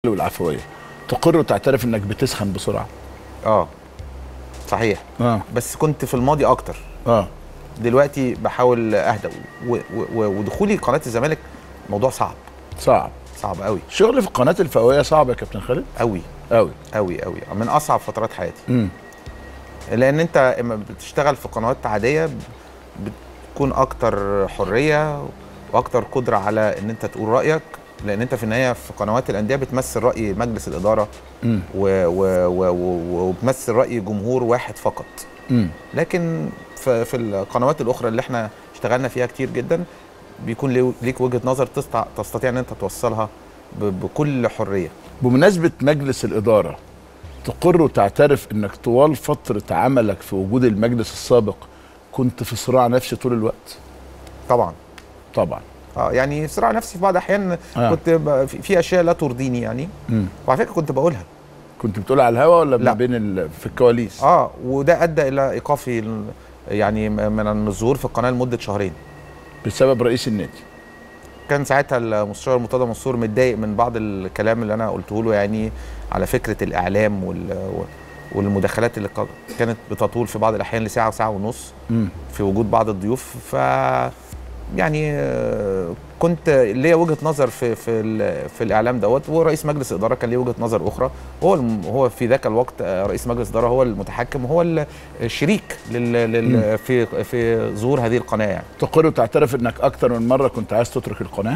والعفويه تقر وتعترف انك بتسخن بسرعه اه صحيح اه بس كنت في الماضي اكتر اه دلوقتي بحاول اهدى و- و- و- ودخولي قناه الزمالك موضوع صعب صعب صعب قوي شغل في القناه الفئويه صعب يا كابتن خالد قوي قوي قوي قوي من اصعب فترات حياتي امم لان انت اما بتشتغل في قنوات عاديه بتكون اكتر حريه واكتر قدره على ان انت تقول رايك لان انت في النهايه في قنوات الانديه بتمثل راي مجلس الاداره امم و- و- و- و- وبتمثل راي جمهور واحد فقط امم لكن في, في القنوات الاخرى اللي احنا اشتغلنا فيها كتير جدا بيكون ليه- ليك وجهه نظر تستع- تستطيع ان انت توصلها ب- بكل حريه بمناسبه مجلس الاداره تقر وتعترف انك طوال فتره عملك في وجود المجلس السابق كنت في صراع نفسي طول الوقت طبعا طبعا اه يعني صراع نفسي في بعض الاحيان آه. كنت ب- في في اشياء لا ترضيني يعني امم وعلى فكره كنت بقولها كنت بتقول على الهوا ولا لا. ما بين ال... في الكواليس اه وده ادى الى ايقافي ال- يعني م- من الظهور في القناه لمده شهرين بسبب رئيس النادي كان ساعتها المستشار مرتضى منصور متضايق من بعض الكلام اللي انا قلته له يعني على فكره الاعلام وال والمداخلات اللي ق- كانت بتطول في بعض الاحيان لساعه وساعه ونص امم في وجود بعض الضيوف ف يعني آه، كنت ليا وجهه نظر في في ال- في الاعلام دوت ورئيس مجلس الاداره كان ليه وجهه نظر اخرى هو الم- هو في ذاك الوقت آه، رئيس مجلس الاداره هو المتحكم هو ال- الشريك لل لل في في ظهور هذه القناه يعني تقر وتعترف انك اكتر من مره كنت عايز تترك القناه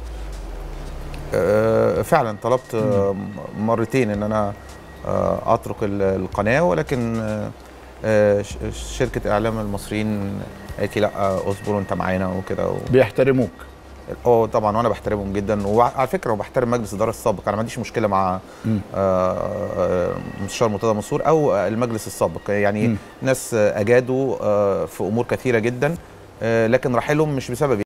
آه، فعلا طلبت آه، مرتين ان انا آه، اترك ال- القناه ولكن آه، آه، ش- شركه اعلام المصريين قالت لي لا آه، اصبر انت معانا وكده و... بيحترموك اه طبعا وانا بحترمهم جدا وعلى فكره وبحترم مجلس الاداره السابق انا ما عنديش مشكله مع مم. آه، آه، مستشار مرتضى منصور او المجلس السابق يعني مم. ناس آه، اجادوا آه، في امور كثيره جدا آه، لكن رحيلهم مش بسببي